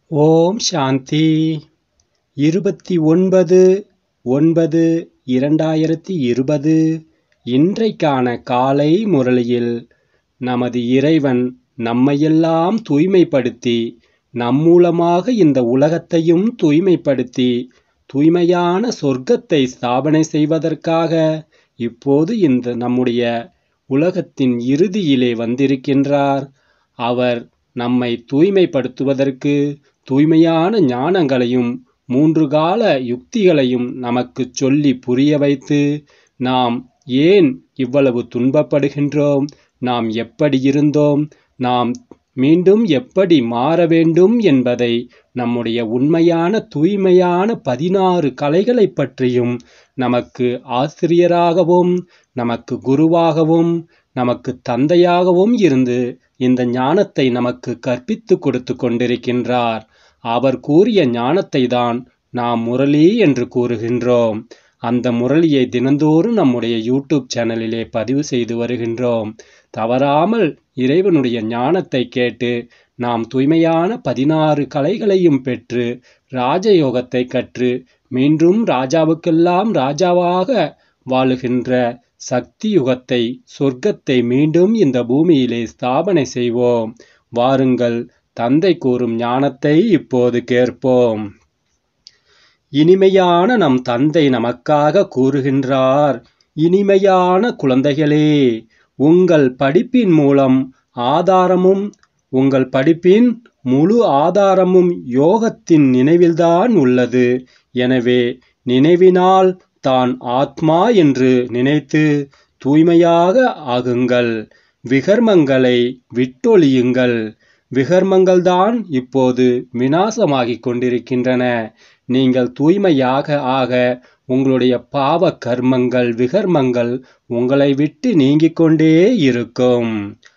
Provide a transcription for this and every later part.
ஓம் சாந்தி இருபத்தி ஒன்பது ஒன்பது இரண்டாயிரத்தி இருபது இன்றைக்கான காலை முரளியில் நமது இறைவன் நம்மையெல்லாம் தூய்மைப்படுத்தி நம் மூலமாக இந்த உலகத்தையும் தூய்மைப்படுத்தி தூய்மையான சொர்க்கத்தை ஸ்தாபனை செய்வதற்காக இப்போது இந்த நம்முடைய உலகத்தின் இறுதியிலே வந்திருக்கின்றார் அவர் நம்மை தூய்மைப்படுத்துவதற்கு தூய்மையான ஞானங்களையும் மூன்று கால யுக்திகளையும் நமக்கு சொல்லி புரிய வைத்து நாம் ஏன் இவ்வளவு துன்பப்படுகின்றோம் நாம் எப்படி இருந்தோம் நாம் மீண்டும் எப்படி மாற வேண்டும் என்பதை நம்முடைய உண்மையான தூய்மையான பதினாறு கலைகளைப் பற்றியும் நமக்கு ஆசிரியராகவும் நமக்கு குருவாகவும் நமக்கு தந்தையாகவும் இருந்து இந்த ஞானத்தை நமக்கு கற்பித்து கொடுத்து கொண்டிருக்கின்றார் அவர் கூறிய ஞானத்தை தான் நாம் முரளி என்று கூறுகின்றோம் அந்த முரளியை தினந்தோறும் நம்முடைய யூடியூப் சேனலிலே பதிவு செய்து வருகின்றோம் தவறாமல் இறைவனுடைய ஞானத்தை கேட்டு நாம் தூய்மையான பதினாறு கலைகளையும் பெற்று ராஜயோகத்தை கற்று மீண்டும் ராஜாவுக்கெல்லாம் ராஜாவாக வாழுகின்ற சக்தி யுகத்தை சொர்க்கத்தை மீண்டும் இந்த பூமியிலே ஸ்தாபனை செய்வோம் வாருங்கள் தந்தை கூறும் ஞானத்தை இப்போது கேட்போம் இனிமையான நம் தந்தை நமக்காக கூறுகின்றார் இனிமையான குழந்தைகளே உங்கள் படிப்பின் மூலம் ஆதாரமும் உங்கள் படிப்பின் முழு ஆதாரமும் யோகத்தின் நினைவில்தான் உள்ளது எனவே நினைவினால் தான் ஆத்மா என்று நினைத்து தூய்மையாக ஆகுங்கள் விகர்மங்களை விட்டொழியுங்கள் விகர்மங்கள்தான் இப்போது வினாசமாகிக் கொண்டிருக்கின்றன நீங்கள் தூய்மையாக ஆக உங்களுடைய பாவ கர்மங்கள் விகர்மங்கள் உங்களை விட்டு நீங்கிக் கொண்டே இருக்கும்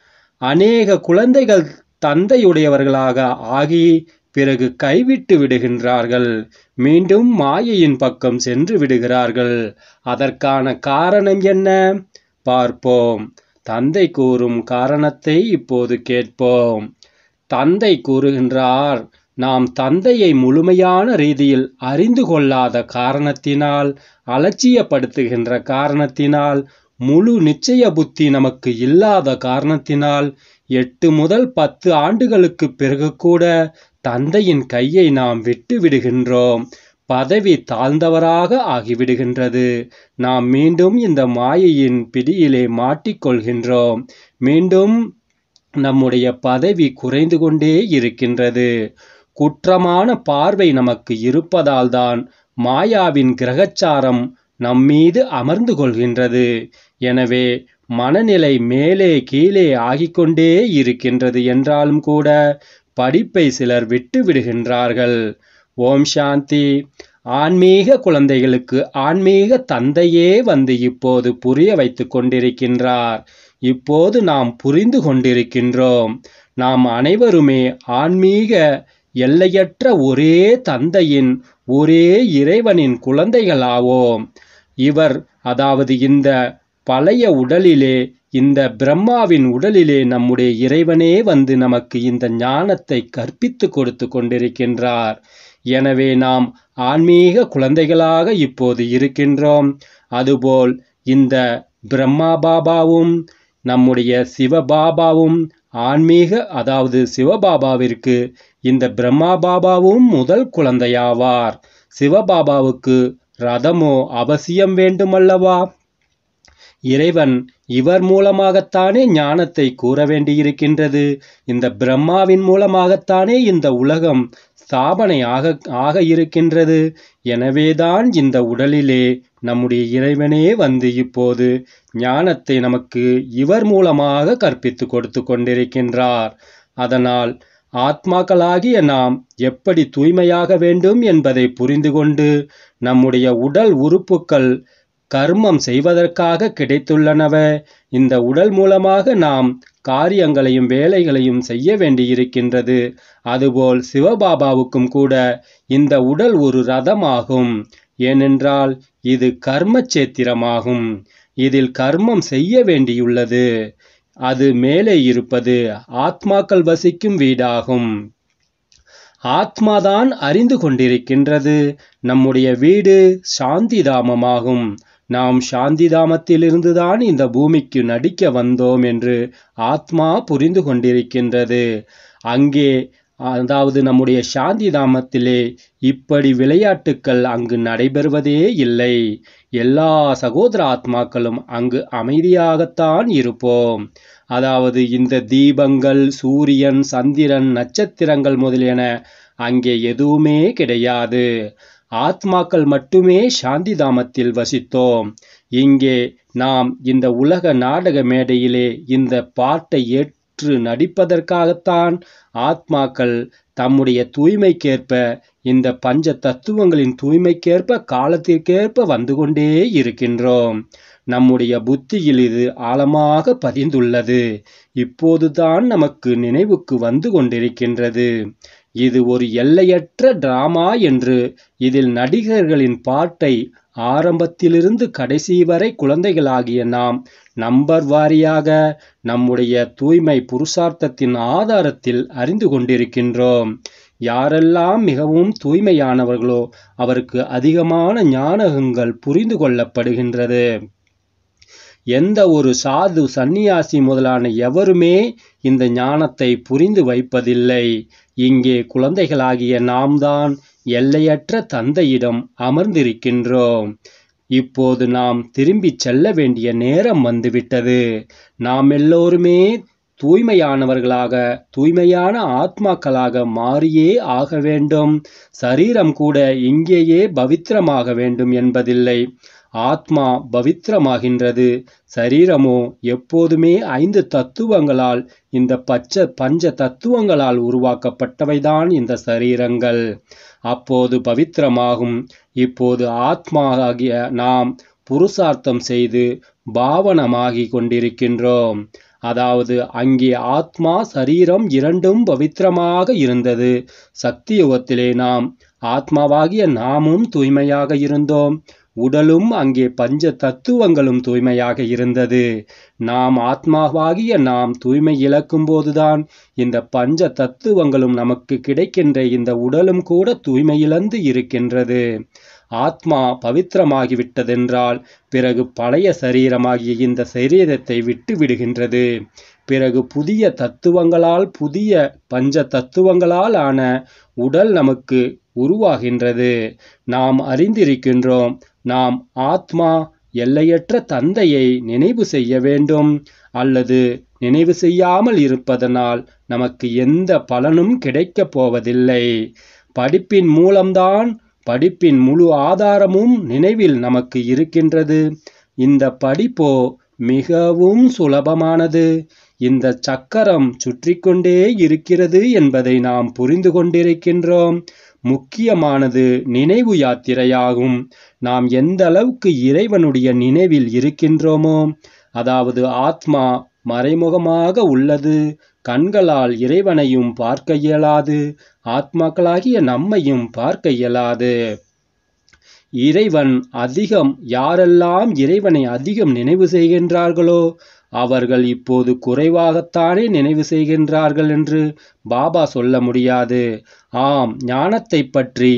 அநேக குழந்தைகள் தந்தையுடையவர்களாக ஆகி பிறகு கைவிட்டு விடுகின்றார்கள் மீண்டும் மாயையின் பக்கம் சென்று விடுகிறார்கள் அதற்கான காரணம் என்ன பார்ப்போம் தந்தை கூறும் காரணத்தை இப்போது கேட்போம் தந்தை கூறுகின்றார் நாம் தந்தையை முழுமையான ரீதியில் அறிந்து கொள்ளாத காரணத்தினால் அலட்சியப்படுத்துகின்ற காரணத்தினால் முழு நிச்சய புத்தி நமக்கு இல்லாத காரணத்தினால் எட்டு முதல் பத்து ஆண்டுகளுக்கு பிறகு கூட தந்தையின் கையை நாம் விட்டு விடுகின்றோம் பதவி தாழ்ந்தவராக ஆகிவிடுகின்றது நாம் மீண்டும் இந்த மாயையின் பிடியிலே மாட்டிக்கொள்கின்றோம் மீண்டும் நம்முடைய பதவி குறைந்து கொண்டே இருக்கின்றது குற்றமான பார்வை நமக்கு இருப்பதால் தான் மாயாவின் கிரகச்சாரம் நம்மீது அமர்ந்து கொள்கின்றது எனவே மனநிலை மேலே கீழே ஆகிக்கொண்டே இருக்கின்றது என்றாலும் கூட படிப்பை சிலர் விட்டு விடுகின்றார்கள் ஓம் சாந்தி ஆன்மீக குழந்தைகளுக்கு ஆன்மீக தந்தையே வந்து இப்போது புரிய வைத்து கொண்டிருக்கின்றார் இப்போது நாம் புரிந்து கொண்டிருக்கின்றோம் நாம் அனைவருமே ஆன்மீக எல்லையற்ற ஒரே தந்தையின் ஒரே இறைவனின் குழந்தைகளாவோம் இவர் அதாவது இந்த பழைய உடலிலே இந்த பிரம்மாவின் உடலிலே நம்முடைய இறைவனே வந்து நமக்கு இந்த ஞானத்தை கற்பித்து கொடுத்து கொண்டிருக்கின்றார் எனவே நாம் ஆன்மீக குழந்தைகளாக இப்போது இருக்கின்றோம் அதுபோல் இந்த பிரம்மா பாபாவும் நம்முடைய சிவபாபாவும் ஆன்மீக அதாவது சிவபாபாவிற்கு இந்த பிரம்மா பாபாவும் முதல் குழந்தையாவார் சிவபாபாவுக்கு ரதமோ அவசியம் வேண்டுமல்லவா இறைவன் இவர் மூலமாகத்தானே ஞானத்தை கூற வேண்டியிருக்கின்றது இந்த பிரம்மாவின் மூலமாகத்தானே இந்த உலகம் ஸ்தாபனை ஆக ஆக இருக்கின்றது எனவேதான் இந்த உடலிலே நம்முடைய இறைவனே வந்து இப்போது ஞானத்தை நமக்கு இவர் மூலமாக கற்பித்து கொடுத்து கொண்டிருக்கின்றார் அதனால் ஆத்மாக்களாகிய நாம் எப்படி தூய்மையாக வேண்டும் என்பதை புரிந்து கொண்டு நம்முடைய உடல் உறுப்புக்கள் கர்மம் செய்வதற்காக கிடைத்துள்ளனவ இந்த உடல் மூலமாக நாம் காரியங்களையும் வேலைகளையும் செய்ய வேண்டியிருக்கின்றது அதுபோல் சிவபாபாவுக்கும் கூட இந்த உடல் ஒரு ரதமாகும் ஏனென்றால் இது கர்மச்சேத்திரமாகும் இதில் கர்மம் செய்ய வேண்டியுள்ளது அது மேலே இருப்பது ஆத்மாக்கள் வசிக்கும் வீடாகும் ஆத்மாதான் அறிந்து கொண்டிருக்கின்றது நம்முடைய வீடு சாந்திதாமமாகும் நாம் சாந்திதாமத்திலிருந்துதான் இந்த பூமிக்கு நடிக்க வந்தோம் என்று ஆத்மா புரிந்து கொண்டிருக்கின்றது அங்கே அதாவது நம்முடைய சாந்தி தாமத்திலே இப்படி விளையாட்டுக்கள் அங்கு நடைபெறுவதே இல்லை எல்லா சகோதர ஆத்மாக்களும் அங்கு அமைதியாகத்தான் இருப்போம் அதாவது இந்த தீபங்கள் சூரியன் சந்திரன் நட்சத்திரங்கள் முதலியன அங்கே எதுவுமே கிடையாது ஆத்மாக்கள் மட்டுமே சாந்தி தாமத்தில் வசித்தோம் இங்கே நாம் இந்த உலக நாடக மேடையிலே இந்த பாட்டை ஏற்று நடிப்பதற்காகத்தான் ஆத்மாக்கள் தம்முடைய தூய்மைக்கேற்ப இந்த பஞ்ச தத்துவங்களின் தூய்மைக்கேற்ப காலத்திற்கேற்ப வந்து கொண்டே இருக்கின்றோம் நம்முடைய புத்தியில் இது ஆழமாக பதிந்துள்ளது இப்போதுதான் நமக்கு நினைவுக்கு வந்து கொண்டிருக்கின்றது இது ஒரு எல்லையற்ற டிராமா என்று இதில் நடிகர்களின் பாட்டை ஆரம்பத்திலிருந்து கடைசி வரை குழந்தைகளாகிய நாம் நம்பர் வாரியாக நம்முடைய தூய்மை புருஷார்த்தத்தின் ஆதாரத்தில் அறிந்து கொண்டிருக்கின்றோம் யாரெல்லாம் மிகவும் தூய்மையானவர்களோ அவருக்கு அதிகமான ஞானகங்கள் புரிந்து கொள்ளப்படுகின்றது எந்த ஒரு சாது சந்நியாசி முதலான எவருமே இந்த ஞானத்தை புரிந்து வைப்பதில்லை இங்கே குழந்தைகளாகிய நாம் தான் எல்லையற்ற தந்தையிடம் அமர்ந்திருக்கின்றோம் இப்போது நாம் திரும்பிச் செல்ல வேண்டிய நேரம் வந்துவிட்டது நாம் எல்லோருமே தூய்மையானவர்களாக தூய்மையான ஆத்மாக்களாக மாறியே ஆக வேண்டும் சரீரம் கூட இங்கேயே பவித்திரமாக வேண்டும் என்பதில்லை ஆத்மா பவித்திரமாகின்றது சரீரமோ எப்போதுமே ஐந்து தத்துவங்களால் இந்த பச்ச பஞ்ச தத்துவங்களால் உருவாக்கப்பட்டவைதான் இந்த சரீரங்கள் அப்போது பவித்திரமாகும் இப்போது ஆத்மா ஆகிய நாம் புருஷார்த்தம் செய்து பாவனமாகி கொண்டிருக்கின்றோம் அதாவது அங்கே ஆத்மா சரீரம் இரண்டும் பவித்திரமாக இருந்தது சக்தி யுகத்திலே நாம் ஆத்மாவாகிய நாமும் தூய்மையாக இருந்தோம் உடலும் அங்கே பஞ்ச தத்துவங்களும் தூய்மையாக இருந்தது நாம் ஆத்மாவாகிய நாம் தூய்மை இழக்கும் போதுதான் இந்த பஞ்ச தத்துவங்களும் நமக்கு கிடைக்கின்ற இந்த உடலும் கூட தூய்மை இழந்து இருக்கின்றது ஆத்மா பவித்திரமாகிவிட்டதென்றால் பிறகு பழைய சரீரமாகிய இந்த சரீரத்தை விட்டு விடுகின்றது பிறகு புதிய தத்துவங்களால் புதிய பஞ்ச தத்துவங்களால் ஆன உடல் நமக்கு உருவாகின்றது நாம் அறிந்திருக்கின்றோம் நாம் ஆத்மா எல்லையற்ற தந்தையை நினைவு செய்ய வேண்டும் அல்லது நினைவு செய்யாமல் இருப்பதனால் நமக்கு எந்த பலனும் கிடைக்கப் போவதில்லை படிப்பின் மூலம்தான் படிப்பின் முழு ஆதாரமும் நினைவில் நமக்கு இருக்கின்றது இந்த படிப்போ மிகவும் சுலபமானது இந்த சக்கரம் சுற்றி கொண்டே இருக்கிறது என்பதை நாம் புரிந்து கொண்டிருக்கின்றோம் முக்கியமானது நினைவு யாத்திரையாகும் நாம் எந்த அளவுக்கு இறைவனுடைய நினைவில் இருக்கின்றோமோ அதாவது ஆத்மா மறைமுகமாக உள்ளது கண்களால் இறைவனையும் பார்க்க இயலாது ஆத்மாக்களாகிய நம்மையும் பார்க்க இயலாது இறைவன் அதிகம் யாரெல்லாம் இறைவனை அதிகம் நினைவு செய்கின்றார்களோ அவர்கள் இப்போது குறைவாகத்தானே நினைவு செய்கின்றார்கள் என்று பாபா சொல்ல முடியாது ஆம் ஞானத்தை பற்றி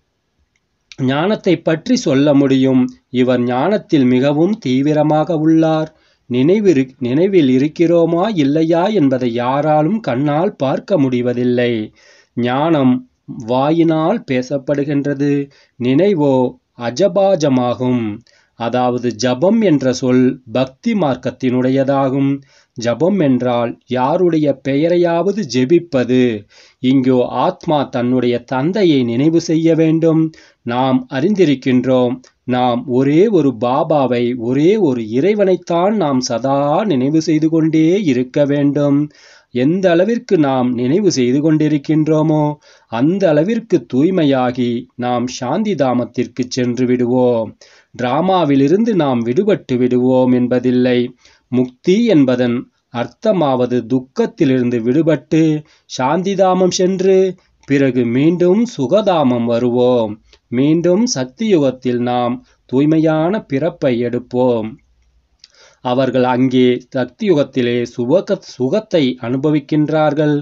ஞானத்தை பற்றி சொல்ல முடியும் இவர் ஞானத்தில் மிகவும் தீவிரமாக உள்ளார் நினைவிரு நினைவில் இருக்கிறோமா இல்லையா என்பதை யாராலும் கண்ணால் பார்க்க முடிவதில்லை ஞானம் வாயினால் பேசப்படுகின்றது நினைவோ அஜபாஜமாகும் அதாவது ஜபம் என்ற சொல் பக்தி மார்க்கத்தினுடையதாகும் ஜபம் என்றால் யாருடைய பெயரையாவது ஜெபிப்பது இங்கோ ஆத்மா தன்னுடைய தந்தையை நினைவு செய்ய வேண்டும் நாம் அறிந்திருக்கின்றோம் நாம் ஒரே ஒரு பாபாவை ஒரே ஒரு இறைவனைத்தான் நாம் சதா நினைவு செய்து கொண்டே இருக்க வேண்டும் எந்த அளவிற்கு நாம் நினைவு செய்து கொண்டிருக்கின்றோமோ அந்த அளவிற்கு தூய்மையாகி நாம் சாந்தி தாமத்திற்கு சென்று விடுவோம் டிராமாவிலிருந்து நாம் விடுபட்டு விடுவோம் என்பதில்லை முக்தி என்பதன் அர்த்தமாவது துக்கத்திலிருந்து விடுபட்டு சாந்திதாமம் சென்று பிறகு மீண்டும் சுகதாமம் வருவோம் மீண்டும் சக்தி யுகத்தில் நாம் தூய்மையான பிறப்பை எடுப்போம் அவர்கள் அங்கே சக்தி யுகத்திலே சுக சுகத்தை அனுபவிக்கின்றார்கள்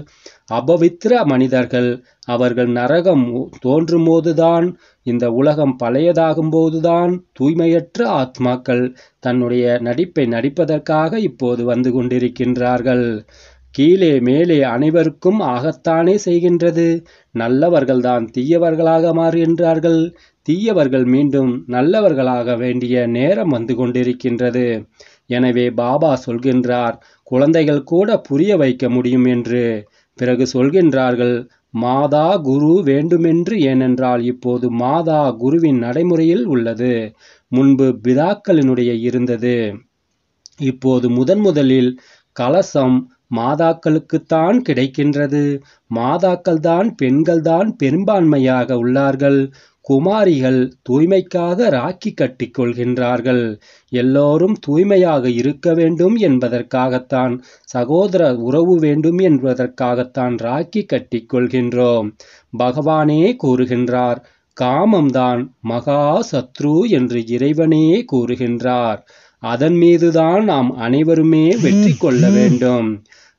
அபவித்திர மனிதர்கள் அவர்கள் நரகம் தோன்றும்போதுதான் இந்த உலகம் பழையதாகும் போதுதான் தூய்மையற்ற ஆத்மாக்கள் தன்னுடைய நடிப்பை நடிப்பதற்காக இப்போது வந்து கொண்டிருக்கின்றார்கள் கீழே மேலே அனைவருக்கும் ஆகத்தானே செய்கின்றது நல்லவர்கள்தான் தீயவர்களாக மாறுகின்றார்கள் தீயவர்கள் மீண்டும் நல்லவர்களாக வேண்டிய நேரம் வந்து கொண்டிருக்கின்றது எனவே பாபா சொல்கின்றார் குழந்தைகள் கூட புரிய வைக்க முடியும் என்று பிறகு சொல்கின்றார்கள் மாதா குரு வேண்டுமென்று ஏனென்றால் இப்போது மாதா குருவின் நடைமுறையில் உள்ளது முன்பு பிதாக்களினுடைய இருந்தது இப்போது முதன் முதலில் கலசம் மாதாக்களுக்குத்தான் கிடைக்கின்றது மாதாக்கள் தான் பெண்கள் தான் பெரும்பான்மையாக உள்ளார்கள் குமாரிகள் தூய்மைக்காக ராக்கி கட்டிக் கொள்கின்றார்கள் எல்லோரும் தூய்மையாக இருக்க வேண்டும் என்பதற்காகத்தான் சகோதர உறவு வேண்டும் என்பதற்காகத்தான் ராக்கி கட்டிக் கொள்கின்றோம் பகவானே கூறுகின்றார் காமம்தான் மகா சத்ரு என்று இறைவனே கூறுகின்றார் அதன் மீதுதான் நாம் அனைவருமே வெற்றி கொள்ள வேண்டும்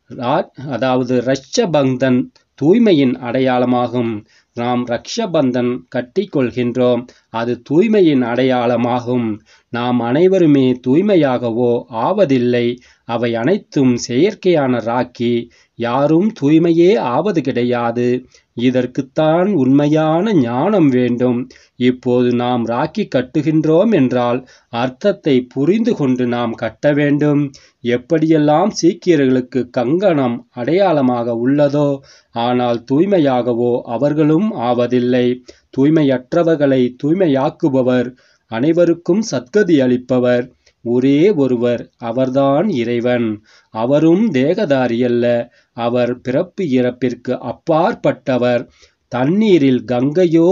அதாவது ரஷ்சபந்தன் தூய்மையின் அடையாளமாகும் நாம் ரக்ஷபந்தன் கட்டி கொள்கின்றோம் அது தூய்மையின் அடையாளமாகும் நாம் அனைவருமே தூய்மையாகவோ ஆவதில்லை அவை அனைத்தும் செயற்கையான ராக்கி யாரும் தூய்மையே ஆவது கிடையாது இதற்குத்தான் உண்மையான ஞானம் வேண்டும் இப்போது நாம் ராக்கி கட்டுகின்றோம் என்றால் அர்த்தத்தை புரிந்து கொண்டு நாம் கட்ட வேண்டும் எப்படியெல்லாம் சீக்கியர்களுக்கு கங்கணம் அடையாளமாக உள்ளதோ ஆனால் தூய்மையாகவோ அவர்களும் ஆவதில்லை தூய்மையற்றவர்களை தூய்மையாக்குபவர் அனைவருக்கும் சத்கதி அளிப்பவர் ஒரே ஒருவர் அவர்தான் இறைவன் அவரும் தேகதாரி அல்ல அவர் பிறப்பு இறப்பிற்கு அப்பாற்பட்டவர் தண்ணீரில் கங்கையோ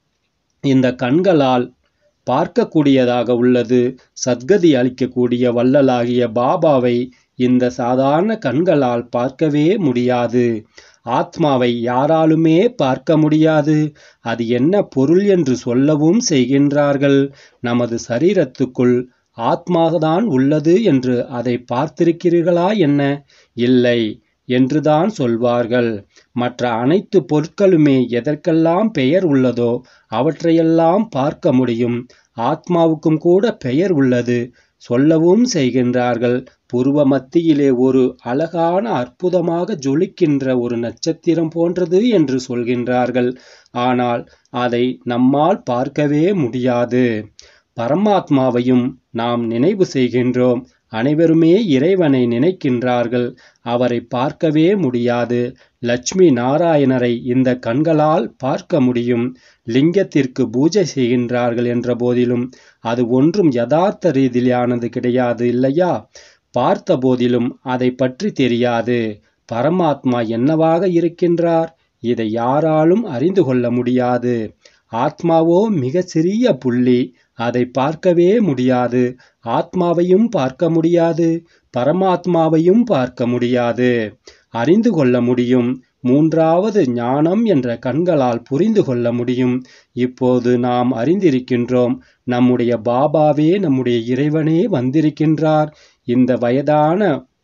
இந்த கண்களால் பார்க்கக்கூடியதாக உள்ளது சத்கதி அளிக்கக்கூடிய வள்ளலாகிய பாபாவை இந்த சாதாரண கண்களால் பார்க்கவே முடியாது ஆத்மாவை யாராலுமே பார்க்க முடியாது அது என்ன பொருள் என்று சொல்லவும் செய்கின்றார்கள் நமது சரீரத்துக்குள் ஆத்மாதான் உள்ளது என்று அதை பார்த்திருக்கிறீர்களா என்ன இல்லை என்றுதான் சொல்வார்கள் மற்ற அனைத்து பொருட்களுமே எதற்கெல்லாம் பெயர் உள்ளதோ அவற்றையெல்லாம் பார்க்க முடியும் ஆத்மாவுக்கும் கூட பெயர் உள்ளது சொல்லவும் செய்கின்றார்கள் புருவ மத்தியிலே ஒரு அழகான அற்புதமாக ஜொலிக்கின்ற ஒரு நட்சத்திரம் போன்றது என்று சொல்கின்றார்கள் ஆனால் அதை நம்மால் பார்க்கவே முடியாது பரமாத்மாவையும் நாம் நினைவு செய்கின்றோம் அனைவருமே இறைவனை நினைக்கின்றார்கள் அவரை பார்க்கவே முடியாது லட்சுமி நாராயணரை இந்த கண்களால் பார்க்க முடியும் லிங்கத்திற்கு பூஜை செய்கின்றார்கள் என்ற போதிலும் அது ஒன்றும் யதார்த்த ரீதியிலானது கிடையாது இல்லையா பார்த்த போதிலும் அதை பற்றி தெரியாது பரமாத்மா என்னவாக இருக்கின்றார் இதை யாராலும் அறிந்து கொள்ள முடியாது ஆத்மாவோ மிக சிறிய புள்ளி அதை பார்க்கவே முடியாது ஆத்மாவையும் பார்க்க முடியாது பரமாத்மாவையும் பார்க்க முடியாது அறிந்து கொள்ள முடியும் மூன்றாவது ஞானம் என்ற கண்களால் புரிந்து கொள்ள முடியும் இப்போது நாம் அறிந்திருக்கின்றோம் நம்முடைய பாபாவே நம்முடைய இறைவனே வந்திருக்கின்றார் இந்த வயதான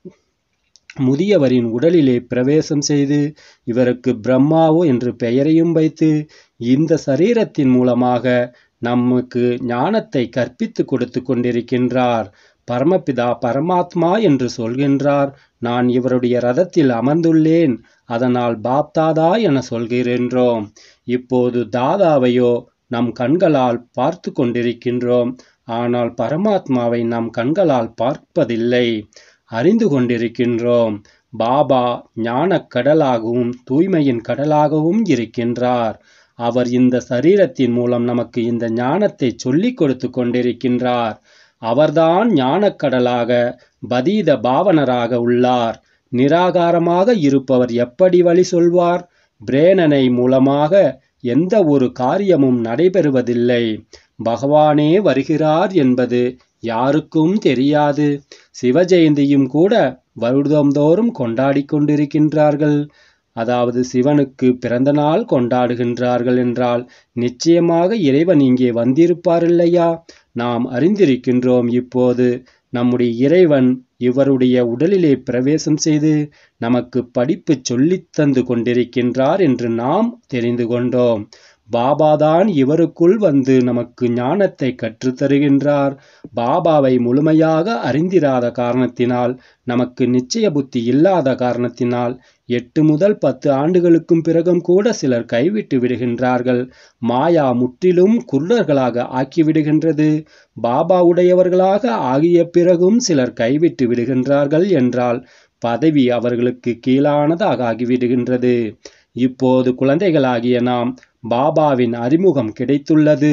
முதியவரின் உடலிலே பிரவேசம் செய்து இவருக்கு பிரம்மாவோ என்று பெயரையும் வைத்து இந்த சரீரத்தின் மூலமாக நமக்கு ஞானத்தை கற்பித்து கொடுத்து கொண்டிருக்கின்றார் பரமபிதா பரமாத்மா என்று சொல்கின்றார் நான் இவருடைய ரதத்தில் அமர்ந்துள்ளேன் அதனால் பாப்தாதா என சொல்கின்றோம் இப்போது தாதாவையோ நம் கண்களால் பார்த்து கொண்டிருக்கின்றோம் ஆனால் பரமாத்மாவை நம் கண்களால் பார்ப்பதில்லை அறிந்து கொண்டிருக்கின்றோம் பாபா ஞானக் கடலாகவும் தூய்மையின் கடலாகவும் இருக்கின்றார் அவர் இந்த சரீரத்தின் மூலம் நமக்கு இந்த ஞானத்தை சொல்லிக் கொடுத்து கொண்டிருக்கின்றார் அவர்தான் ஞானக்கடலாக பதீத பாவனராக உள்ளார் நிராகாரமாக இருப்பவர் எப்படி வழி சொல்வார் பிரேனனை மூலமாக எந்த ஒரு காரியமும் நடைபெறுவதில்லை பகவானே வருகிறார் என்பது யாருக்கும் தெரியாது சிவஜெயந்தியும் கூட வருடந்தோறும் கொண்டாடி கொண்டிருக்கின்றார்கள் அதாவது சிவனுக்கு பிறந்த நாள் கொண்டாடுகின்றார்கள் என்றால் நிச்சயமாக இறைவன் இங்கே வந்திருப்பார் இல்லையா நாம் அறிந்திருக்கின்றோம் இப்போது நம்முடைய இறைவன் இவருடைய உடலிலே பிரவேசம் செய்து நமக்கு படிப்பு சொல்லித் தந்து கொண்டிருக்கின்றார் என்று நாம் தெரிந்து கொண்டோம் பாபாதான் இவருக்குள் வந்து நமக்கு ஞானத்தை கற்றுத் தருகின்றார் பாபாவை முழுமையாக அறிந்திராத காரணத்தினால் நமக்கு நிச்சய புத்தி இல்லாத காரணத்தினால் எட்டு முதல் பத்து ஆண்டுகளுக்கும் பிறகும் கூட சிலர் கைவிட்டு விடுகின்றார்கள் மாயா முற்றிலும் குருடர்களாக ஆக்கிவிடுகின்றது பாபா உடையவர்களாக ஆகிய பிறகும் சிலர் கைவிட்டு விடுகின்றார்கள் என்றால் பதவி அவர்களுக்கு கீழானதாக ஆகிவிடுகின்றது இப்போது குழந்தைகளாகிய நாம் பாபாவின் அறிமுகம் கிடைத்துள்ளது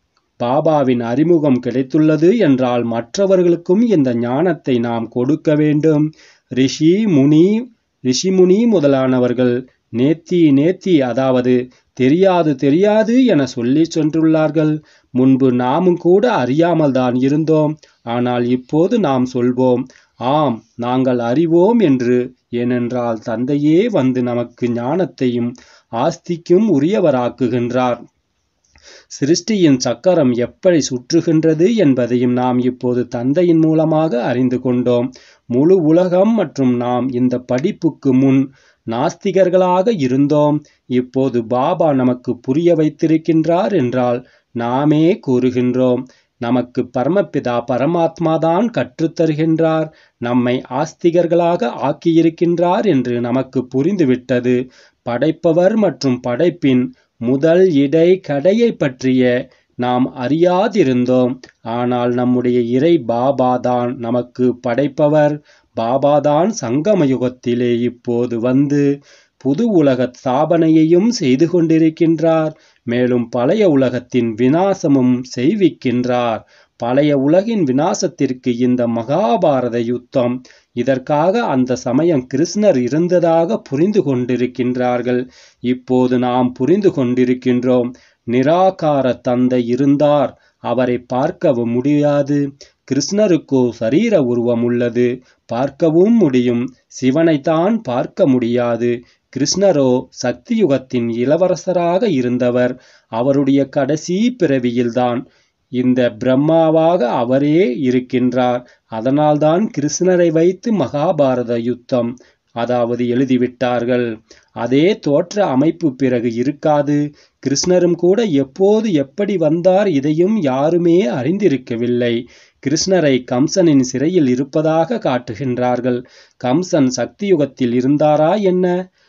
பாபாவின் அறிமுகம் கிடைத்துள்ளது என்றால் மற்றவர்களுக்கும் இந்த ஞானத்தை நாம் கொடுக்க வேண்டும் ரிஷி முனி ரிஷிமுனி முதலானவர்கள் நேத்தி நேத்தி அதாவது தெரியாது தெரியாது என சொல்லி சென்றுள்ளார்கள் முன்பு நாமும் கூட அறியாமல் தான் இருந்தோம் ஆனால் இப்போது நாம் சொல்வோம் ஆம் நாங்கள் அறிவோம் என்று ஏனென்றால் தந்தையே வந்து நமக்கு ஞானத்தையும் ஆஸ்திக்கும் உரியவராக்குகின்றார் சிருஷ்டியின் சக்கரம் எப்படி சுற்றுகின்றது என்பதையும் நாம் இப்போது தந்தையின் மூலமாக அறிந்து கொண்டோம் முழு உலகம் மற்றும் நாம் இந்த படிப்புக்கு முன் நாஸ்திகர்களாக இருந்தோம் இப்போது பாபா நமக்கு புரிய வைத்திருக்கின்றார் என்றால் நாமே கூறுகின்றோம் நமக்கு பரமபிதா பரமாத்மாதான் கற்றுத்தருகின்றார் நம்மை ஆஸ்திகர்களாக ஆக்கியிருக்கின்றார் என்று நமக்கு புரிந்துவிட்டது படைப்பவர் மற்றும் படைப்பின் முதல் இடை கடையை பற்றிய நாம் அறியாதிருந்தோம் ஆனால் நம்முடைய இறை பாபா தான் நமக்கு படைப்பவர் பாபாதான் சங்கம யுகத்திலே இப்போது வந்து புது உலக ஸ்தாபனையையும் செய்து கொண்டிருக்கின்றார் மேலும் பழைய உலகத்தின் வினாசமும் செய்விக்கின்றார் பழைய உலகின் வினாசத்திற்கு இந்த மகாபாரத யுத்தம் இதற்காக அந்த சமயம் கிருஷ்ணர் இருந்ததாக புரிந்து கொண்டிருக்கின்றார்கள் இப்போது நாம் புரிந்து கொண்டிருக்கின்றோம் நிராகார தந்தை இருந்தார் அவரை பார்க்கவும் முடியாது கிருஷ்ணருக்கோ சரீர உருவம் உள்ளது பார்க்கவும் முடியும் சிவனைத்தான் பார்க்க முடியாது கிருஷ்ணரோ சக்தி யுகத்தின் இளவரசராக இருந்தவர் அவருடைய கடைசி பிறவியில்தான் இந்த பிரம்மாவாக அவரே இருக்கின்றார் அதனால்தான் கிருஷ்ணரை வைத்து மகாபாரத யுத்தம் அதாவது எழுதிவிட்டார்கள் அதே தோற்ற அமைப்பு பிறகு இருக்காது கிருஷ்ணரும் கூட எப்போது எப்படி வந்தார் இதையும் யாருமே அறிந்திருக்கவில்லை கிருஷ்ணரை கம்சனின் சிறையில் இருப்பதாக காட்டுகின்றார்கள் கம்சன் சக்தி யுகத்தில் இருந்தாரா என்ன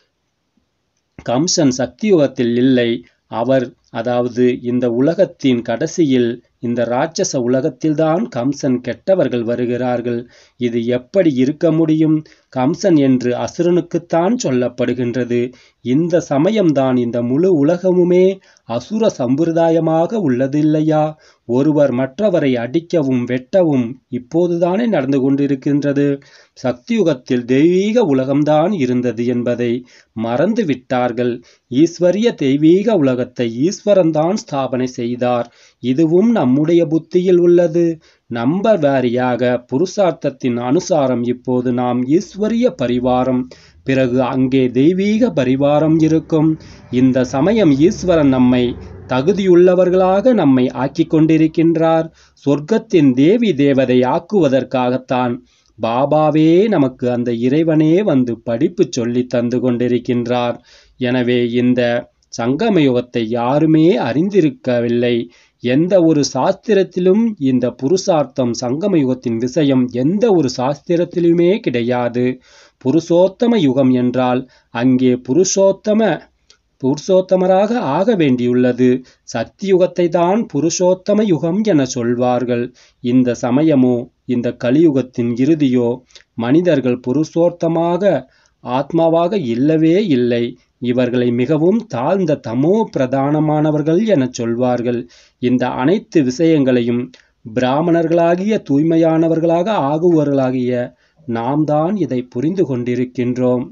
கம்சன் சக்தி யுகத்தில் இல்லை அவர் அதாவது இந்த உலகத்தின் கடைசியில் இந்த ராட்சச உலகத்தில்தான் கம்சன் கெட்டவர்கள் வருகிறார்கள் இது எப்படி இருக்க முடியும் கம்சன் என்று அசுரனுக்குத்தான் சொல்லப்படுகின்றது இந்த சமயம்தான் இந்த முழு உலகமுமே அசுர சம்பிரதாயமாக உள்ளதில்லையா ஒருவர் மற்றவரை அடிக்கவும் வெட்டவும் இப்போதுதானே நடந்து கொண்டிருக்கின்றது சக்தியுகத்தில் தெய்வீக உலகம்தான் இருந்தது என்பதை மறந்து விட்டார்கள் ஈஸ்வரிய தெய்வீக உலகத்தை ஈஸ்வரன்தான் ஸ்தாபனை செய்தார் இதுவும் நம்முடைய புத்தியில் உள்ளது நம்பர் வாரியாக புருஷார்த்தத்தின் அனுசாரம் இப்போது நாம் ஈஸ்வரிய பரிவாரம் பிறகு அங்கே தெய்வீக பரிவாரம் இருக்கும் இந்த சமயம் ஈஸ்வரன் நம்மை தகுதியுள்ளவர்களாக நம்மை ஆக்கிக் கொண்டிருக்கின்றார் சொர்க்கத்தின் தேவி தேவதை ஆக்குவதற்காகத்தான் பாபாவே நமக்கு அந்த இறைவனே வந்து படிப்பு சொல்லி தந்து கொண்டிருக்கின்றார் எனவே இந்த சங்கம யுகத்தை யாருமே அறிந்திருக்கவில்லை எந்த ஒரு சாஸ்திரத்திலும் இந்த புருஷார்த்தம் சங்கம யுகத்தின் விஷயம் எந்த ஒரு சாஸ்திரத்திலுமே கிடையாது புருஷோத்தம யுகம் என்றால் அங்கே புருஷோத்தம புருஷோத்தமராக ஆக வேண்டியுள்ளது சக்தி யுகத்தை தான் புருஷோத்தம யுகம் என சொல்வார்கள் இந்த சமயமோ இந்த கலியுகத்தின் இறுதியோ மனிதர்கள் புருஷோத்தமாக ஆத்மாவாக இல்லவே இல்லை இவர்களை மிகவும் தாழ்ந்த தமோ பிரதானமானவர்கள் என சொல்வார்கள் இந்த அனைத்து விஷயங்களையும் பிராமணர்களாகிய தூய்மையானவர்களாக ஆகுவர்களாகிய நாம் தான் இதை புரிந்து கொண்டிருக்கின்றோம்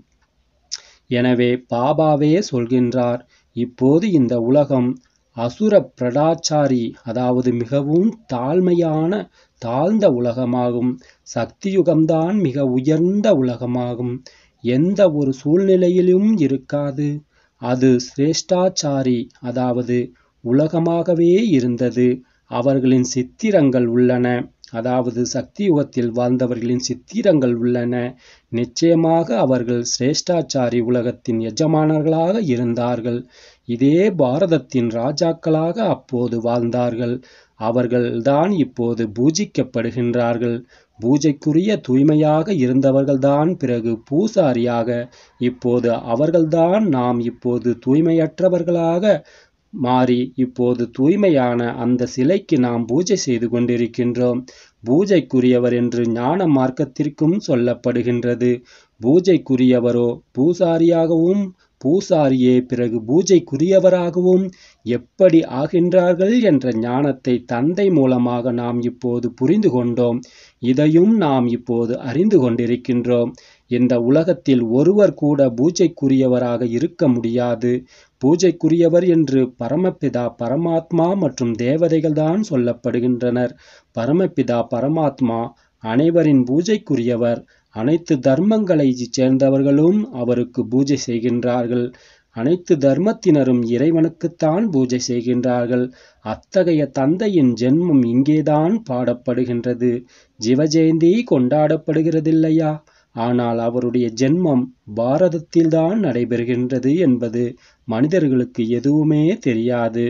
எனவே பாபாவே சொல்கின்றார் இப்போது இந்த உலகம் அசுர பிரடாச்சாரி அதாவது மிகவும் தாழ்மையான தாழ்ந்த உலகமாகும் சக்தியுகம்தான் மிக உயர்ந்த உலகமாகும் எந்த ஒரு சூழ்நிலையிலும் இருக்காது அது சிரேஷ்டாச்சாரி அதாவது உலகமாகவே இருந்தது அவர்களின் சித்திரங்கள் உள்ளன அதாவது சக்தி யுகத்தில் வாழ்ந்தவர்களின் சித்திரங்கள் உள்ளன நிச்சயமாக அவர்கள் சிரேஷ்டாச்சாரி உலகத்தின் எஜமானர்களாக இருந்தார்கள் இதே பாரதத்தின் ராஜாக்களாக அப்போது வாழ்ந்தார்கள் அவர்கள்தான் இப்போது பூஜிக்கப்படுகின்றார்கள் பூஜைக்குரிய தூய்மையாக இருந்தவர்கள்தான் பிறகு பூசாரியாக இப்போது அவர்கள்தான் நாம் இப்போது தூய்மையற்றவர்களாக மாறி இப்போது தூய்மையான அந்த சிலைக்கு நாம் பூஜை செய்து கொண்டிருக்கின்றோம் பூஜைக்குரியவர் என்று ஞான மார்க்கத்திற்கும் சொல்லப்படுகின்றது பூஜைக்குரியவரோ பூசாரியாகவும் பூசாரியே பிறகு பூஜைக்குரியவராகவும் எப்படி ஆகின்றார்கள் என்ற ஞானத்தை தந்தை மூலமாக நாம் இப்போது புரிந்து கொண்டோம் இதையும் நாம் இப்போது அறிந்து கொண்டிருக்கின்றோம் இந்த உலகத்தில் ஒருவர் கூட பூஜைக்குரியவராக இருக்க முடியாது பூஜைக்குரியவர் என்று பரமபிதா பரமாத்மா மற்றும் தேவதைகள்தான் சொல்லப்படுகின்றனர் பரமபிதா பரமாத்மா அனைவரின் பூஜைக்குரியவர் அனைத்து தர்மங்களைச் சேர்ந்தவர்களும் அவருக்கு பூஜை செய்கின்றார்கள் அனைத்து தர்மத்தினரும் இறைவனுக்குத்தான் பூஜை செய்கின்றார்கள் அத்தகைய தந்தையின் ஜென்மம் இங்கேதான் பாடப்படுகின்றது ஜிவஜெயந்தி கொண்டாடப்படுகிறதில்லையா ஆனால் அவருடைய ஜென்மம் பாரதத்தில்தான் நடைபெறுகின்றது என்பது மனிதர்களுக்கு எதுவுமே தெரியாது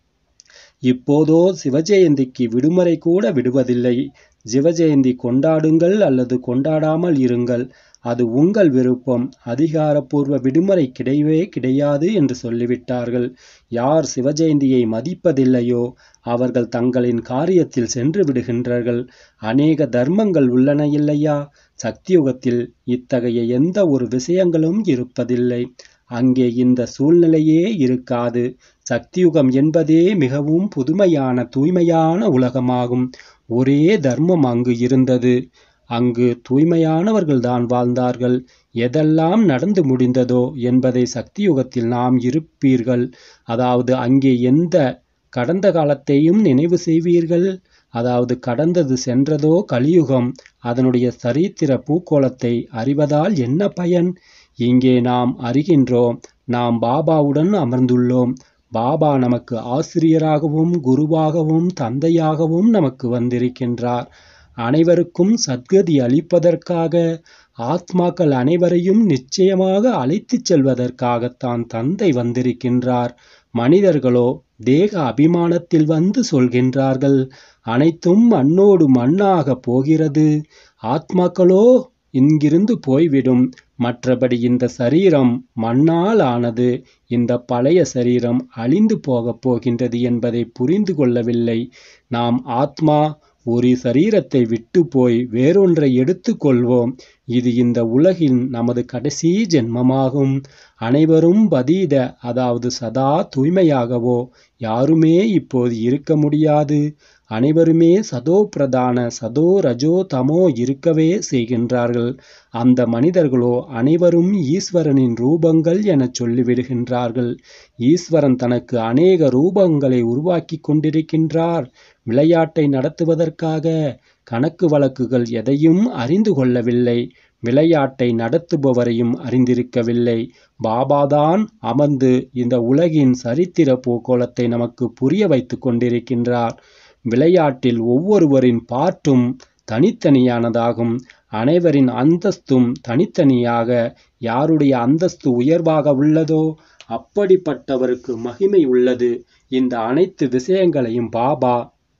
இப்போதோ சிவஜெயந்திக்கு விடுமுறை கூட விடுவதில்லை சிவஜெயந்தி கொண்டாடுங்கள் அல்லது கொண்டாடாமல் இருங்கள் அது உங்கள் விருப்பம் அதிகாரப்பூர்வ விடுமுறை கிடையவே கிடையாது என்று சொல்லிவிட்டார்கள் யார் சிவஜெயந்தியை மதிப்பதில்லையோ அவர்கள் தங்களின் காரியத்தில் சென்று விடுகின்றார்கள் அநேக தர்மங்கள் உள்ளன இல்லையா சக்தியுகத்தில் இத்தகைய எந்த ஒரு விஷயங்களும் இருப்பதில்லை அங்கே இந்த சூழ்நிலையே இருக்காது சக்தியுகம் என்பதே மிகவும் புதுமையான தூய்மையான உலகமாகும் ஒரே தர்மம் அங்கு இருந்தது அங்கு தூய்மையானவர்கள்தான் வாழ்ந்தார்கள் எதெல்லாம் நடந்து முடிந்ததோ என்பதை சக்தியுகத்தில் நாம் இருப்பீர்கள் அதாவது அங்கே எந்த கடந்த காலத்தையும் நினைவு செய்வீர்கள் அதாவது கடந்தது சென்றதோ கலியுகம் அதனுடைய சரித்திர பூக்கோளத்தை அறிவதால் என்ன பயன் இங்கே நாம் அறிகின்றோம் நாம் பாபாவுடன் அமர்ந்துள்ளோம் பாபா நமக்கு ஆசிரியராகவும் குருவாகவும் தந்தையாகவும் நமக்கு வந்திருக்கின்றார் அனைவருக்கும் சத்கதி அளிப்பதற்காக ஆத்மாக்கள் அனைவரையும் நிச்சயமாக அழைத்துச் செல்வதற்காகத்தான் தந்தை வந்திருக்கின்றார் மனிதர்களோ தேக அபிமானத்தில் வந்து சொல்கின்றார்கள் அனைத்தும் மண்ணோடு மண்ணாக போகிறது ஆத்மாக்களோ இங்கிருந்து போய்விடும் மற்றபடி இந்த சரீரம் மண்ணால் ஆனது இந்த பழைய சரீரம் அழிந்து போகப் போகின்றது என்பதை புரிந்து கொள்ளவில்லை நாம் ஆத்மா ஒரு சரீரத்தை விட்டு போய் வேறொன்றை எடுத்துக்கொள்வோம் இது இந்த உலகின் நமது கடைசி ஜென்மமாகும் அனைவரும் பதீத அதாவது சதா தூய்மையாகவோ யாருமே இப்போது இருக்க முடியாது அனைவருமே சதோ பிரதான சதோ ரஜோ தமோ இருக்கவே செய்கின்றார்கள் அந்த மனிதர்களோ அனைவரும் ஈஸ்வரனின் ரூபங்கள் எனச் சொல்லிவிடுகின்றார்கள் ஈஸ்வரன் தனக்கு அநேக ரூபங்களை உருவாக்கி கொண்டிருக்கின்றார் விளையாட்டை நடத்துவதற்காக கணக்கு வழக்குகள் எதையும் அறிந்து கொள்ளவில்லை விளையாட்டை நடத்துபவரையும் அறிந்திருக்கவில்லை பாபாதான் அமர்ந்து இந்த உலகின் சரித்திர போக்கோளத்தை நமக்கு புரிய வைத்துக் கொண்டிருக்கின்றார் விளையாட்டில் ஒவ்வொருவரின் பாட்டும் தனித்தனியானதாகும் அனைவரின் அந்தஸ்தும் தனித்தனியாக யாருடைய அந்தஸ்து உயர்வாக உள்ளதோ அப்படிப்பட்டவருக்கு மகிமை உள்ளது இந்த அனைத்து விஷயங்களையும் பாபா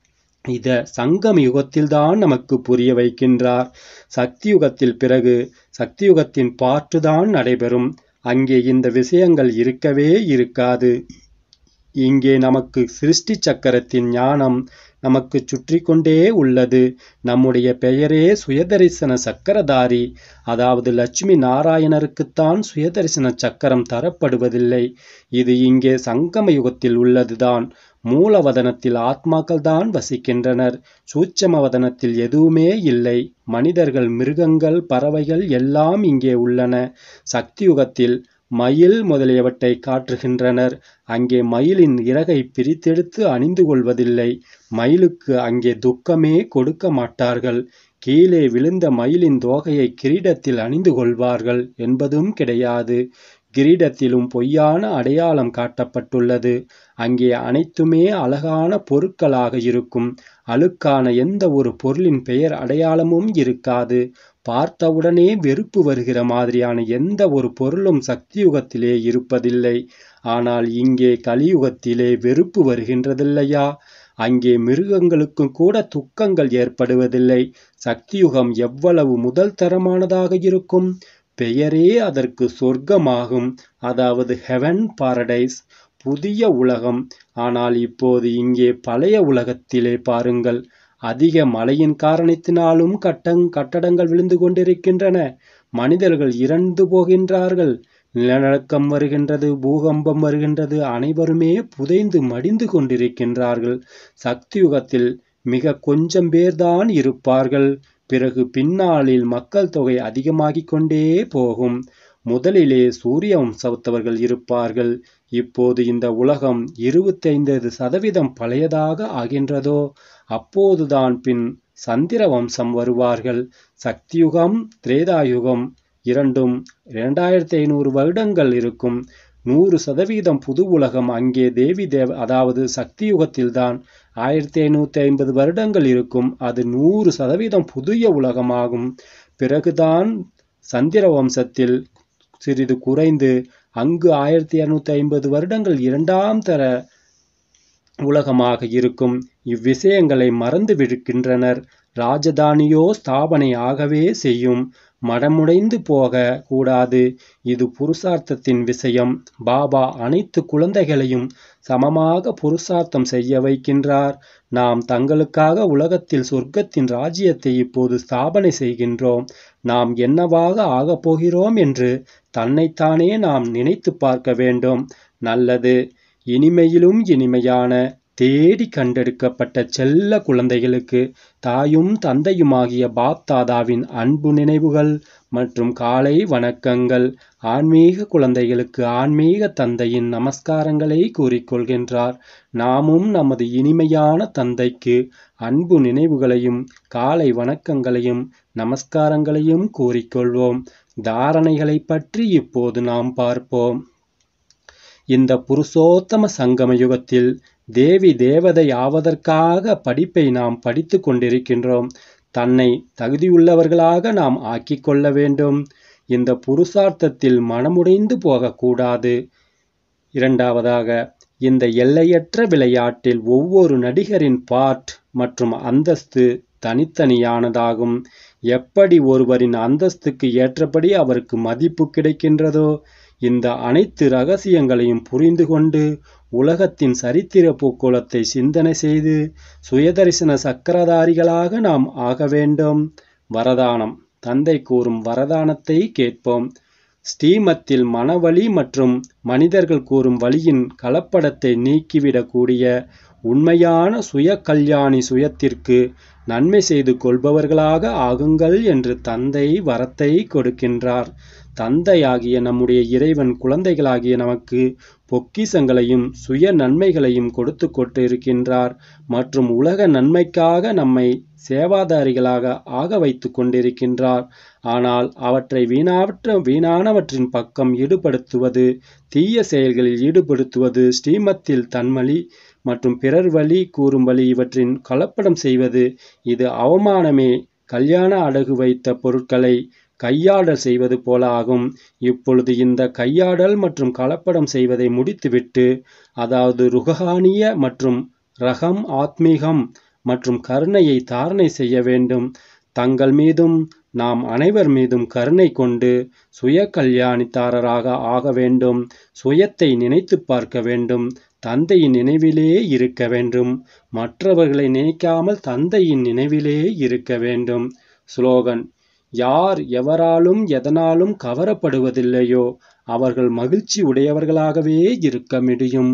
இத சங்கம் யுகத்தில்தான் நமக்கு புரிய வைக்கின்றார் சக்தி யுகத்தில் பிறகு சக்தி யுகத்தின் பாட்டுதான் நடைபெறும் அங்கே இந்த விஷயங்கள் இருக்கவே இருக்காது இங்கே நமக்கு சிருஷ்டி சக்கரத்தின் ஞானம் நமக்கு சுற்றி கொண்டே உள்ளது நம்முடைய பெயரே சுயதரிசன சக்கரதாரி அதாவது லட்சுமி நாராயணருக்குத்தான் சுயதரிசன சக்கரம் தரப்படுவதில்லை இது இங்கே சங்கம யுகத்தில் உள்ளதுதான் மூலவதனத்தில் ஆத்மாக்கள் தான் வசிக்கின்றனர் சூட்சம வதனத்தில் எதுவுமே இல்லை மனிதர்கள் மிருகங்கள் பறவைகள் எல்லாம் இங்கே உள்ளன சக்தியுகத்தில் மயில் முதலியவற்றை காட்டுகின்றனர் அங்கே மயிலின் இறகை பிரித்தெடுத்து அணிந்து கொள்வதில்லை மயிலுக்கு அங்கே துக்கமே கொடுக்க மாட்டார்கள் கீழே விழுந்த மயிலின் தோகையை கிரீடத்தில் அணிந்து கொள்வார்கள் என்பதும் கிடையாது கிரீடத்திலும் பொய்யான அடையாளம் காட்டப்பட்டுள்ளது அங்கே அனைத்துமே அழகான பொருட்களாக இருக்கும் அழுக்கான எந்த ஒரு பொருளின் பெயர் அடையாளமும் இருக்காது பார்த்தவுடனே வெறுப்பு வருகிற மாதிரியான எந்த ஒரு பொருளும் சக்தியுகத்திலே இருப்பதில்லை ஆனால் இங்கே கலியுகத்திலே வெறுப்பு வருகின்றதில்லையா அங்கே மிருகங்களுக்கும் கூட துக்கங்கள் ஏற்படுவதில்லை சக்தியுகம் எவ்வளவு முதல் தரமானதாக இருக்கும் பெயரே அதற்கு சொர்க்கமாகும் அதாவது ஹெவன் பாரடைஸ் புதிய உலகம் ஆனால் இப்போது இங்கே பழைய உலகத்திலே பாருங்கள் அதிக மழையின் காரணத்தினாலும் கட்டங் கட்டடங்கள் விழுந்து கொண்டிருக்கின்றன மனிதர்கள் இறந்து போகின்றார்கள் நிலநடுக்கம் வருகின்றது பூகம்பம் வருகின்றது அனைவருமே புதைந்து மடிந்து கொண்டிருக்கின்றார்கள் சக்தியுகத்தில் மிக கொஞ்சம் பேர்தான் இருப்பார்கள் பிறகு பின்னாளில் மக்கள் தொகை அதிகமாகிக் கொண்டே போகும் முதலிலே சூரிய வம்சத்தவர்கள் இருப்பார்கள் இப்போது இந்த உலகம் இருபத்தைந்து சதவீதம் பழையதாக ஆகின்றதோ அப்போதுதான் பின் சந்திர வம்சம் வருவார்கள் சக்தியுகம் திரேதாயுகம் இரண்டும் இரண்டாயிரத்தி ஐநூறு வருடங்கள் இருக்கும் நூறு சதவீதம் புது உலகம் அங்கே தேவி தேவ அதாவது சக்தி யுகத்தில்தான் ஆயிரத்தி ஐநூத்தி ஐம்பது வருடங்கள் இருக்கும் அது நூறு சதவீதம் புதிய உலகமாகும் பிறகுதான் சந்திர வம்சத்தில் சிறிது குறைந்து அங்கு ஆயிரத்தி இருநூத்தி ஐம்பது வருடங்கள் இரண்டாம் தர உலகமாக இருக்கும் இவ்விஷயங்களை மறந்து விடுக்கின்றனர் ராஜதானியோ ஸ்தாபனை ஆகவே செய்யும் மடமுடைந்து போக கூடாது இது புருஷார்த்தத்தின் விஷயம் பாபா அனைத்து குழந்தைகளையும் சமமாக புருஷார்த்தம் செய்ய வைக்கின்றார் நாம் தங்களுக்காக உலகத்தில் சொர்க்கத்தின் ராஜ்யத்தை இப்போது ஸ்தாபனை செய்கின்றோம் நாம் என்னவாக ஆகப் போகிறோம் என்று தன்னைத்தானே நாம் நினைத்து பார்க்க வேண்டும் நல்லது இனிமையிலும் இனிமையான தேடி கண்டெடுக்கப்பட்ட செல்ல குழந்தைகளுக்கு தாயும் தந்தையுமாகிய பாப்தாதாவின் அன்பு நினைவுகள் மற்றும் காலை வணக்கங்கள் ஆன்மீக குழந்தைகளுக்கு ஆன்மீக தந்தையின் நமஸ்காரங்களை கூறிக்கொள்கின்றார் நாமும் நமது இனிமையான தந்தைக்கு அன்பு நினைவுகளையும் காலை வணக்கங்களையும் நமஸ்காரங்களையும் கூறிக்கொள்வோம் தாரணைகளை பற்றி இப்போது நாம் பார்ப்போம் இந்த புருஷோத்தம சங்கம யுகத்தில் தேவி தேவதை ஆவதற்காக படிப்பை நாம் படித்து கொண்டிருக்கின்றோம் தன்னை தகுதியுள்ளவர்களாக நாம் ஆக்கிக் கொள்ள வேண்டும் இந்த புருஷார்த்தத்தில் மனமுடைந்து போகக்கூடாது இரண்டாவதாக இந்த எல்லையற்ற விளையாட்டில் ஒவ்வொரு நடிகரின் பார்ட் மற்றும் அந்தஸ்து தனித்தனியானதாகும் எப்படி ஒருவரின் அந்தஸ்துக்கு ஏற்றபடி அவருக்கு மதிப்பு கிடைக்கின்றதோ இந்த அனைத்து ரகசியங்களையும் புரிந்து கொண்டு உலகத்தின் சரித்திர பூக்கோளத்தை சிந்தனை செய்து சுயதரிசன சக்கரதாரிகளாக நாம் ஆக வேண்டும் வரதானம் தந்தை கூறும் வரதானத்தை கேட்போம் ஸ்ரீமத்தில் மனவழி மற்றும் மனிதர்கள் கூறும் வழியின் கலப்படத்தை நீக்கிவிடக்கூடிய உண்மையான சுய கல்யாணி சுயத்திற்கு நன்மை செய்து கொள்பவர்களாக ஆகுங்கள் என்று தந்தை வரத்தை கொடுக்கின்றார் தந்தையாகிய நம்முடைய இறைவன் குழந்தைகளாகிய நமக்கு பொக்கிசங்களையும் சுய நன்மைகளையும் கொடுத்து கொண்டிருக்கின்றார் மற்றும் உலக நன்மைக்காக நம்மை சேவாதாரிகளாக ஆக வைத்து கொண்டிருக்கின்றார் ஆனால் அவற்றை வீணாவற்ற வீணானவற்றின் பக்கம் ஈடுபடுத்துவது தீய செயல்களில் ஈடுபடுத்துவது ஸ்ரீமத்தில் தன்மலி மற்றும் பிறர் வழி கூறும் வழி இவற்றின் கலப்படம் செய்வது இது அவமானமே கல்யாண அடகு வைத்த பொருட்களை கையாடல் செய்வது போல ஆகும் இப்பொழுது இந்த கையாடல் மற்றும் கலப்படம் செய்வதை முடித்துவிட்டு அதாவது ருகஹானிய மற்றும் ரகம் ஆத்மீகம் மற்றும் கருணையை தாரணை செய்ய வேண்டும் தங்கள் மீதும் நாம் அனைவர் மீதும் கருணை கொண்டு சுய கல்யாணித்தாரராக ஆக வேண்டும் சுயத்தை நினைத்து பார்க்க வேண்டும் தந்தையின் நினைவிலே இருக்க வேண்டும் மற்றவர்களை நினைக்காமல் தந்தையின் நினைவிலே இருக்க வேண்டும் ஸ்லோகன் யார் எவராலும் எதனாலும் கவரப்படுவதில்லையோ அவர்கள் மகிழ்ச்சி உடையவர்களாகவே இருக்க முடியும்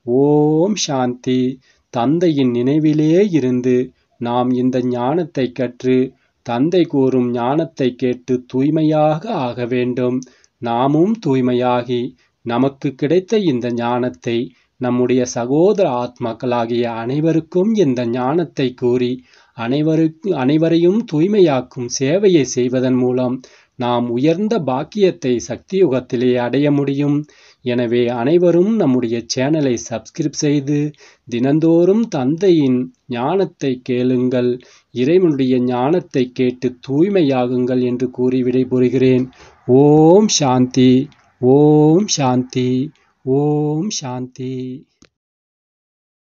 ஓம் சாந்தி தந்தையின் நினைவிலே இருந்து நாம் இந்த ஞானத்தை கற்று தந்தை கூறும் ஞானத்தை கேட்டு தூய்மையாக ஆக வேண்டும் நாமும் தூய்மையாகி நமக்கு கிடைத்த இந்த ஞானத்தை நம்முடைய சகோதர ஆத்மாக்களாகிய அனைவருக்கும் இந்த ஞானத்தை கூறி அனைவருக்கு அனைவரையும் தூய்மையாக்கும் சேவையை செய்வதன் மூலம் நாம் உயர்ந்த பாக்கியத்தை சக்தியுகத்திலே அடைய முடியும் எனவே அனைவரும் நம்முடைய சேனலை சப்ஸ்கிரைப் செய்து தினந்தோறும் தந்தையின் ஞானத்தை கேளுங்கள் இறைவனுடைய ஞானத்தை கேட்டு தூய்மையாகுங்கள் என்று கூறி விடைபெறுகிறேன் ஓம் சாந்தி ஓம் சாந்தி ஓம் சாந்தி